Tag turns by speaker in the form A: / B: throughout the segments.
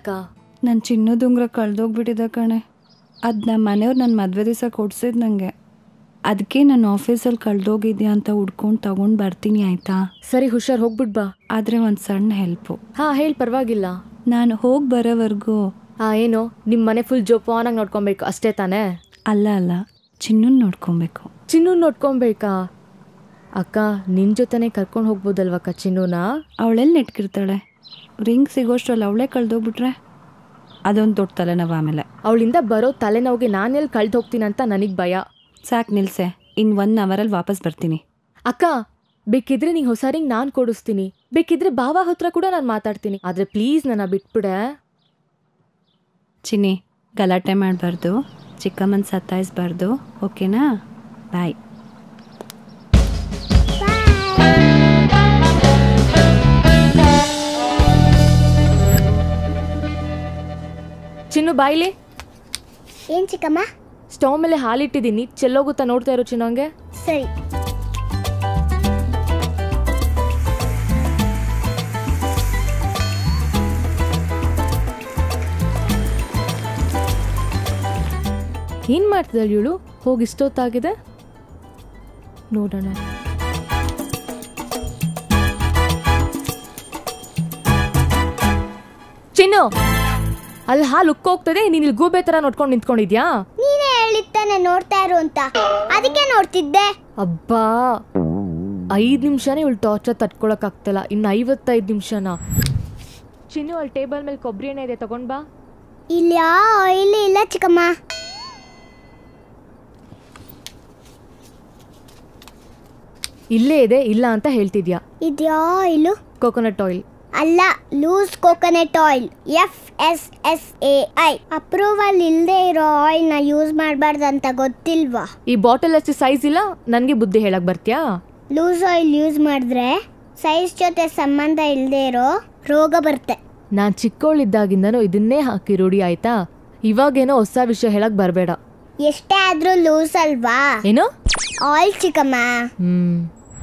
A: ಯಾಕ
B: ನನ್ನ ಚಿನ್ನದುಂಗ್ರ ಕಳ್ದೋಗ್ಬಿಟ್ಟಿದೆ ಕಣೆ ಅದು ನಮ್ಮ ಮನೆಯವ್ರು ನನ್ನ ಮದುವೆ ದಿವಸ ಕೊಡ್ಸಿದ್ ನನಗೆ ಅದಕ್ಕೆ ನನ್ನ ಆಫೀಸಲ್ಲಿ ಕಳ್ದೋಗಿದ್ಯಾ ಅಂತ ಹುಡ್ಕೊಂಡು ತಗೊಂಡು ಬರ್ತೀನಿ ಆಯಿತಾ
A: ಸರಿ ಹುಷಾರ್ ಹೋಗ್ಬಿಟ್ ಬಾ
B: ಆದರೆ ಒಂದು ಸಣ್ಣ ಹೆಲ್ಪು
A: ಹಾ ಹೇಳಿ ಪರವಾಗಿಲ್ಲ
B: ನಾನು ಹೋಗಿ ಬರೋವರೆಗೂ
A: ಹಾ ಏನು ನಿಮ್ಮ ಮನೆ ಫುಲ್ ಜೋಪಾನಾಗಿ ನೋಡ್ಕೊಬೇಕು ಅಷ್ಟೇ ತಾನೇ
B: ಅಲ್ಲ ಅಲ್ಲ ಚಿನ್ನನ್ ನೋಡ್ಕೊಬೇಕು
A: ಚಿನ್ನು ನೋಡ್ಕೊಬೇಕಾ ಅಕ್ಕ ನಿನ್ ಜೊತೆನೆ ಕರ್ಕೊಂಡು ಹೋಗ್ಬೋದಲ್ವಕ್ಕ ಚಿನ್ನುನ
B: ಅವಳೆಲ್ಲಿ ನೆಟ್ಕಿರ್ತಾಳೆ ರಿಂಗ್ ಸಿಗೋಷ್ಟ್ರಲ್ಲಿ ಅವಳೇ ಕಳ್ದೋಗ್ಬಿಟ್ರೆ ಅದೊಂದು ದೊಡ್ಡ ತಲೆನೋವು ಆಮೇಲೆ
A: ಅವಳಿಂದ ಬರೋ ತಲೆನೋವಿಗೆ ನಾನೆಲ್ಲಿ ಕಳ್ದು ಹೋಗ್ತೀನಂತ ನನಗೆ ಭಯ
B: ಸಾಕು ನಿಲ್ಸೆ ಇನ್ನು ಒನ್ ಅವರಲ್ಲಿ ವಾಪಸ್ ಬರ್ತೀನಿ
A: ಅಕ್ಕ ಬೇಕಿದ್ರೆ ನಿಂಗೆ ಹೊಸ ರಿಂಗ್ ನಾನು ಕೊಡಿಸ್ತೀನಿ ಬೇಕಿದ್ರೆ ಬಾವ ಹತ್ರ ಕೂಡ ನಾನು ಮಾತಾಡ್ತೀನಿ ಆದ್ರೆ ಪ್ಲೀಸ್ ನನ್ನ ಬಿಟ್ಬಿಡೆ
B: ಚಿನ್ನಿ ಗಲಾಟೆ ಮಾಡಬಾರ್ದು ಚಿಕ್ಕಮ್ಮನ ಸತ್ತಾಯಿಸ್ಬಾರ್ದು ಓಕೆನಾ ಬಾಯ್
A: ಚಿನ್ನು ಬಾಯ್ಲಿ
C: ಏನ್ ಚಿಕ್ಕಮ್ಮ
A: ಸ್ಟವ್ ಮೇಲೆ ಹಾಲಿಟ್ಟಿದ್ದೀನಿ ಚೆಲ್ಲೋಗುತ್ತಾ ನೋಡ್ತಾ ಇರೋ ಚಿನ್ನೋಂಗೆ
C: ಸರಿ
A: ಏನ್ ಮಾಡ್ತಿದ್ದಾಳೆ ಇವಳು ಹೋಗಿ ಇಷ್ಟೊತ್ತಾಗಿದೆ ನೋಡೋಣ ಚಿನ್ನು ಅಲ್ಲಿ ಹಾಲು ಉಕ್ಕೋಗ್ತದೆ ನೀನ್ ಇಲ್ಲಿ ಗೂಬೆ ತರ ನೋಡ್ಕೊಂಡು ನಿಂತ್ಕೊಂಡಿದ್ಯಾ
C: ನೀನೇ ಹೇಳಿತ್ತಾನೆ ನೋಡ್ತಾ ಇರು ಅಂತ ಅದಕ್ಕೆ ನೋಡ್ತಿದ್ದೆ
A: ಅಬ್ಬಾ ಐದು ನಿಮಿಷನೇ ಇವಳು ಟಾರ್ಚರ್ ತಡ್ಕೊಳಕ್ ಆಗ್ತಿಲ್ಲ ಇನ್ನು ಐವತ್ತೈದು ನಿಮಿಷನ ಚಿನ್ನು ಅಲ್ಲಿ ಟೇಬಲ್ ಮೇಲೆ ಕೊಬ್ಬರಿ ಎಣ್ಣೆ ಇದೆ ತಗೊಂಡ್ ಬಾ
C: ಇಲ್ಲಿ ಯಾವ ಆಯಿಲ್ ಇಲ್ಲ ಚಿಕ್ಕಮ್ಮ
A: ಇಲ್ಲೇ ಇದೆ ಇಲ್ಲ ಅಂತ ಹೇಳ್ತಿದ್ಯಾ
C: ಇದ್ಯಾ ಆಯಿಲು
A: ಕೋಕೋನಟ್ ಆಯಿಲ್
C: ಅಲ್ಲ loose coconut oil F S S A I approval ಇಲ್ಲದೆ ಇರೋ ಆಯಿಲ್ನ ಯೂಸ್ ಮಾಡಬಾರ್ದು ಅಂತ ಗೊತ್ತಿಲ್ವಾ
A: ಈ ಬಾಟಲ್ ಅಷ್ಟು ಸೈಜ್ ಇಲ್ಲ ನನಗೆ ಬುದ್ಧಿ ಹೇಳಕ್ ಬರ್ತ್ಯಾ
C: ಲೂಸ್ ಆಯಿಲ್ ಯೂಸ್ ಮಾಡಿದ್ರೆ ಸೈಜ್ ಜೊತೆ ಸಂಬಂಧ ಇಲ್ಲದೆ ಇರೋ ರೋಗ ಬರುತ್ತೆ
A: ನಾನು ಚಿಕ್ಕವಳಿದ್ದಾಗಿಂದನೂ ಇದನ್ನೇ ಹಾಕಿ ರೂಢಿ ಆಯ್ತಾ ಇವಾಗೇನೋ ಹೊಸ ವಿಷಯ ಹೇಳಕ್ ಬರಬೇಡ
C: ಎಷ್ಟೇ ಆದ್ರೂ ಲೂಸ್ ಅಲ್ವಾ
A: ಏನು
C: ಆಯಿಲ್ ಚಿಕ್ಕಮ್ಮ
A: ಹ್ಮ್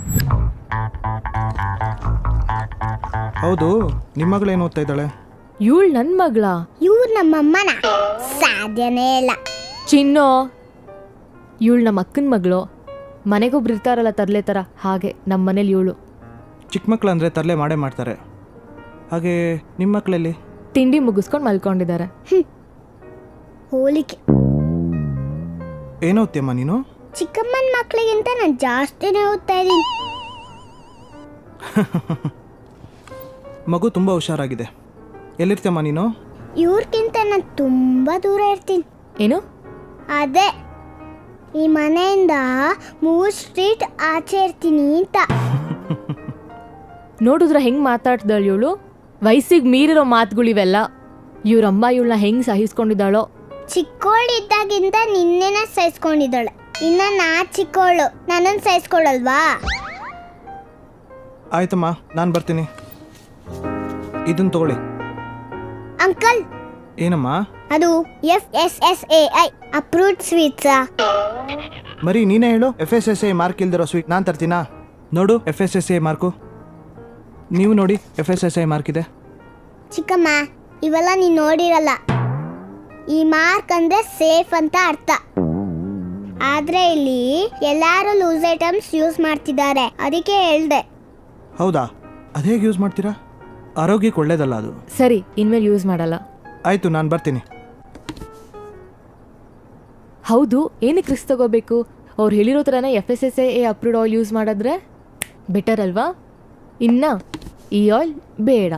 D: ಹೌದು ನಿಮ್ಮ ಮಗಳು ಏನು ಓದ್ತಾ ಇದ್ದಾಳೆ
A: ಇವಳು ನನ್ನ ಮಗಳ
C: ಇವ್ರು ನಮ್ಮಮ್ಮನ ಸಾಧ್ಯನೇ ಇಲ್ಲ
A: ಚಿನ್ನು ಇವಳು ನಮ್ಮ ಅಕ್ಕನ ಮಗಳು ಮನೆಗೊಬ್ರು ಇರ್ತಾರಲ್ಲ ತರ್ಲೆ ಥರ ಹಾಗೆ ನಮ್ಮ ಮನೇಲಿ ಇವಳು
D: ಚಿಕ್ಕ ಮಕ್ಳು ಅಂದರೆ ತರಲೆ ಮಾಡೇ ಮಾಡ್ತಾರೆ ಹಾಗೆ ನಿಮ್ಮ ಮಕ್ಕಳಲ್ಲಿ
A: ತಿಂಡಿ ಮುಗಿಸ್ಕೊಂಡು ಮಲ್ಕೊಂಡಿದ್ದಾರೆ
C: ಹೋಲಿಕೆ
D: ಏನು ಓದ್ತೀಯಮ್ಮ ನೀನು
C: ಚಿಕ್ಕಮ್ಮನ ಮಕ್ಳಿಗಿಂತ ನಾನು ಜಾಸ್ತಿನೇ ಓದ್ತಾ ಇದ್ದೀನಿ
D: ಮಗು ತುಂಬ ಹುಷಾರಾಗಿದೆ ಎಲ್ಲಿರ್ತೀಯಮ್ಮ ನೀನು
C: ಇವ್ರಿಗಿಂತ ನಾನು ತುಂಬ ದೂರ ಇರ್ತೀನಿ
A: ಏನು
C: ಅದೇ ಈ ಮನೆಯಿಂದ ಮೂರು ಸ್ಟ್ರೀಟ್ ಆಚೆ ಇರ್ತೀನಿ ಅಂತ
A: ನೋಡಿದ್ರೆ ಹೆಂಗ್ ಮಾತಾಡ್ದಳು ಇವಳು ವಯಸ್ಸಿಗೆ ಮೀರಿರೋ ಮಾತುಗಳಿವೆಲ್ಲ ಇವ್ರಮ್ಮ ಇವಳನ್ನ ಹೆಂಗ್ ಸಹಿಸ್ಕೊಂಡಿದ್ದಾಳೋ
C: ಚಿಕ್ಕೋಳಿದ್ದಾಗಿಂದ ನಿನ್ನೆನ ಸಹಿಸ್ಕೊಂಡಿದ್ದಾಳೆ ಇನ್ನ ನಾ ಚಿಕ್ಕೋಳು ನನ್ನನ್ನು ಸಹಿಸ್ಕೊಳಲ್ವಾ
D: ಆಯ್ತಮ್ಮ ನಾನು ಬರ್ತೀನಿ ಇದನ್ನು ತಗೊಳ್ಳಿ
C: ಅಂಕಲ್
D: ಏನಮ್ಮ
C: ಅದು F S S A I approved ಸ್ವೀಟ್ಸಾ
D: ಮರಿ ನೀನೇ ಹೇಳು F S S A mark ಇಲ್ದಿರೋ ಸ್ವೀಟ್ ನಾನು ತರ್ತೀನಾ ನೋಡು F S S A mark ನೀವು ನೋಡಿ F S S A mark ಇದೆ
C: ಚಿಕ್ಕಮ್ಮ ಇವೆಲ್ಲ ನೀನು ನೋಡಿರಲ್ಲ ಈ ಮಾರ್ಕ್ ಅಂದ್ರೆ ಸೇಫ್ ಅಂತ ಅರ್ಥ ಆದ್ರೆ ಇಲ್ಲಿ ಎಲ್ಲಾರು ಲೂಸ್ ಐಟಮ್ಸ್ ಯೂಸ್ ಮಾಡ್ತಿದ್ದಾರೆ ಅದಕ್ಕೆ ಹೇಳ್ದೆ
D: ಹೌದಾ ಅದು ಹೇಗೆ ಯೂಸ್ ಮಾಡ್ತೀರಾ ಆರೋಗ್ಯಕ್ಕೆ ಒಳ್ಳೇದಲ್ಲ ಅದು
A: ಸರಿ ಇನ್ಮೇಲೆ ಯೂಸ್ ಮಾಡಲ್ಲ
D: ಆಯಿತು ನಾನು ಬರ್ತೀನಿ
A: ಹೌದು ಏನಕ್ಕೆ ರಿಸ್ಕ್ ತಗೋಬೇಕು ಅವ್ರು ಹೇಳಿರೋ ಥರನೇ F S S A approved oil use ಮಾಡಿದ್ರೆ ಬೆಟರ್ ಅಲ್ವಾ ಇನ್ನ ಈ ಆಯಿಲ್ ಬೇಡ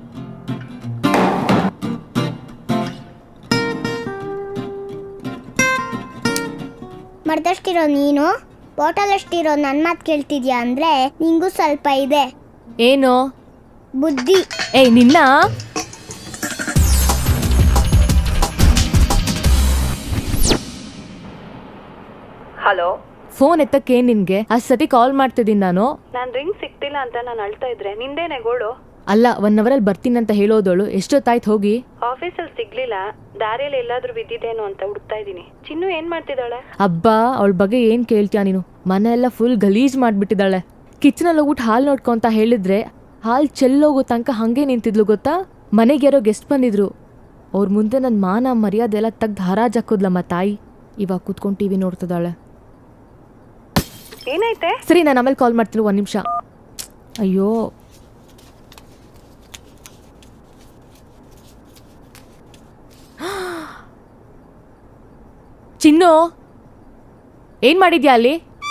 C: ಮರ್ದಷ್ಟಿರೋ ನೀನು ಬಾಟಲ್ ಅಷ್ಟಿರೋ ನನ್ನ ಮಾತು ಕೇಳ್ತಿದ್ಯಾ ಅಂದ್ರೆ ನಿಂಗೂ ಸ್ವಲ್ಪ ಇದೆ
A: ಏನು
C: ಬುದ್ಧಿ
A: ಏಯ್ ನಿನ್ನ
E: ಹಲೋ
A: ಫೋನ್ ಎತ್ತಕ್ಕೆ ನಿನ್ಗೆ ಅಷ್ಟ್ ಸತಿ ಕಾಲ್ ಮಾಡ್ತಿದ್ದೀನಿ ನಾನು
E: ನಾನು ರಿಂಗ್ ಸಿಕ್ತಿಲ್ಲ ಅಂತ ನಾನು ಅಳ್ತಾ ಇದ್ರೆ ನಿಂದೇನೆ ಗೋಳು
A: ಅಲ್ಲ ಒನ್ ಅವರಲ್ಲಿ ಬರ್ತೀನಿ ಅಂತ ಹೇಳೋದಳು ಎಷ್ಟೊತ್ತಾಯ್ತು ಹೋಗಿ
E: ಆಫೀಸಲ್ಲಿ ಸಿಗ್ಲಿಲ್ಲ ದಾರಿಯಲ್ಲಿ ಎಲ್ಲಾದ್ರೂ ಬಿದ್ದಿದ್ದೇನೋ ಅಂತ ಹುಡುಕ್ತಾ ಇದ್ದೀನಿ ಚಿನ್ನು ಏನ್ ಮಾಡ್ತಿದ್ದಾಳೆ
A: ಅಬ್ಬಾ ಅವಳ ಬಗ್ಗೆ ಏನ್ ಕೇಳ್ತೀಯ ನೀನು ಮನೆ ಎಲ್ಲ ಫುಲ್ ಗಲೀಜ್ ಮಾಡ್ಬಿಟ್ಟಿದ್ದಾಳೆ ಕಿಚನಲ್ಲಿ ಹೋಗ್ಬಿಟ್ಟು ಹಾಲು ನೋಡ್ಕೊಂತ ಹೇಳಿದ್ರೆ ಹಾಲು ಚೆಲ್ಲೋಗೋ ತನಕ ಹಂಗೆ ನಿಂತಿದ್ಲು ಗೊತ್ತಾ ಮನೆಗೆ ಯಾರೋ ಗೆಸ್ಟ್ ಬಂದಿದ್ರು ಅವ್ರ ಮುಂದೆ ನನ್ನ ಮಾನ ಮರ್ಯಾದೆ ಎಲ್ಲ ತೆಗ್ದು ಹರಾಜ್ ಹಾಕೋದ್ಲಮ್ಮ ತಾಯಿ ಇವಾಗ ಕೂತ್ಕೊಂಡು ಟಿ ವಿ ನೋಡ್ತಿದ್ದಾಳೆ
E: ಏನೈತೆ
A: ಸರಿ ನಾನು ಆಮೇಲೆ ಕಾಲ್ ಮಾಡ್ತೀನಿ ಒಂದು ನಿಮಿಷ ಅಯ್ಯೋ ಚಿನ್ನು ಏನ್ ಮಾಡಿದ್ಯಾ ಅಲ್ಲಿ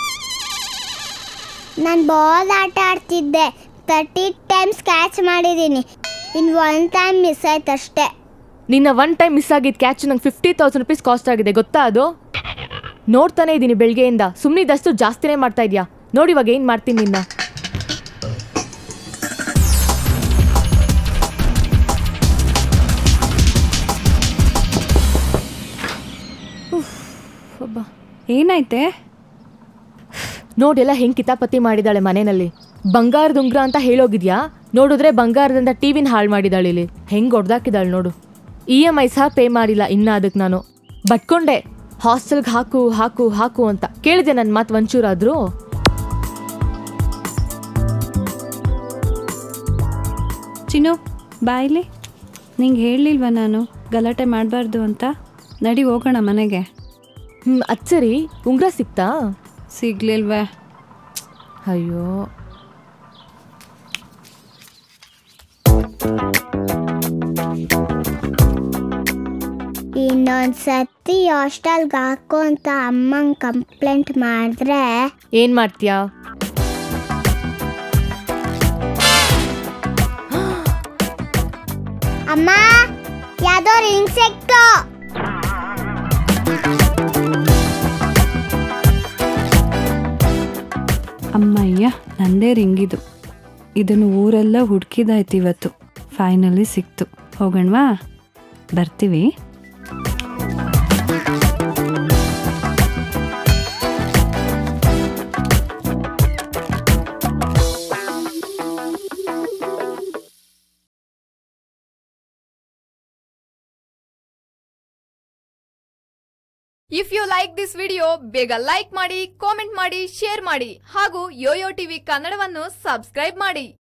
C: ನಾನು ಬಾಲ್ ಆಟ ಆಡ್ತಿದ್ದೆ ತರ್ಟಿ ಟೈಮ್ಸ್ ಕ್ಯಾಚ್ ಮಾಡಿದ್ದೀನಿ ಇನ್ನು ಒನ್ ಟೈಮ್ ಮಿಸ್ ಆಯ್ತು ಅಷ್ಟೇ
A: ನಿನ್ನ ಒನ್ ಟೈಮ್ ಮಿಸ್ ಆಗಿದ್ದ ಕ್ಯಾಚ್ ನಂಗೆ ಫಿಫ್ಟಿ ತೌಸಂಡ್ ರುಪೀಸ್ ಕಾಸ್ಟ್ ಆಗಿದೆ ಗೊತ್ತಾ ಅದು ನೋಡ್ತಾನೆ ಇದ್ದೀನಿ ಬೆಳಗ್ಗೆಯಿಂದ ಸುಮ್ಮನಿದ್ದಷ್ಟು ಜಾಸ್ತಿನೇ ಮಾಡ್ತಾ ಇದೀಯಾ ನೋಡಿ ಇವಾಗ ಏನು ಮಾಡ್ತೀನಿ ನಿನ್ನ ಉಫ್, ಅಬ್ಬಾ.
B: ಏನಾಯ್ತೆ
A: ನೋಡೆಲ್ಲ ಹೆಂಗ್ ಕಿತಾಪತಿ ಮಾಡಿದಾಳೆ ಮನೆಯಲ್ಲಿ ಬಂಗಾರದ ಉಂಗ್ರ ಅಂತ ಹೇಳೋಗಿದ್ಯಾ ನೋಡಿದ್ರೆ ಬಂಗಾರದಿಂದ ಟಿವಿನ ಹಾಳು ಮಾಡಿದಾಳೆ ಇಲ್ಲಿ ಹೆಂಗ್ ಹೊಡ್ದಾಕಿದಾಳೆ ನೋಡು ಇ ಎಮ್ ಐ ಸಹ ಪೇ ಮಾಡಿಲ್ಲ ಇನ್ನ ಅದಕ್ಕೆ ನಾನು ಬಟ್ಕೊಂಡೆ ಹಾಸ್ಟೆಲ್ಗೆ ಹಾಕು ಹಾಕು ಹಾಕು ಅಂತ ಕೇಳಿದೆ ನನ್ನ ಮಾತು ಒಂಚೂರಾದ್ರೂ
B: ಚಿನ್ನು ಬಾಯ್ಲಿ ನಿಂಗೆ ಹೇಳಲಿಲ್ವ ನಾನು ಗಲಾಟೆ ಮಾಡಬಾರ್ದು ಅಂತ ನಡಿ ಹೋಗೋಣ ಮನೆಗೆ
A: ಹ್ಮ್ ಅದ್ ಸರಿ ಉಂಗ್ರ ಸಿಕ್ತಾ
B: ಸಿಗ್ಲಿಲ್ವೇ
A: ಅಯ್ಯೋ
C: ಇನ್ನೊಂದು ಸತಿ ಹಾಸ್ಟೆಲ್ಗೆ ಹಾಕು ಅಂತ ಅಮ್ಮಂಗೆ ಕಂಪ್ಲೇಂಟ್ ಮಾಡಿದ್ರೆ
A: ಏನ್ ಮಾಡ್ತೀಯಾ
C: ಅಮ್ಮ ಯಾವ್ದೋ ರಿಂಗ್ ಸಿಕ್ತು
B: ಅಮ್ಮಯ್ಯ ನಂದೇ ರಿಂಗಿದು ಇದನ್ನು ಊರೆಲ್ಲ ಹುಡುಕಿದಾಯ್ತು ಇವತ್ತು ಫೈನಲಿ ಸಿಕ್ತು ಹೋಗೋಣವಾ ಬರ್ತೀವಿ
F: if you like this video ಬೇಗ ಲೈಕ್ ಮಾಡಿ ಕಾಮೆಂಟ್ ಮಾಡಿ ಶೇರ್ ಮಾಡಿ ಹಾಗೂ ಯೋಯೋ ಟಿವಿ ಕನ್ನಡವನ್ನು ಸಬ್ಸ್ಕ್ರೈಬ್ ಮಾಡಿ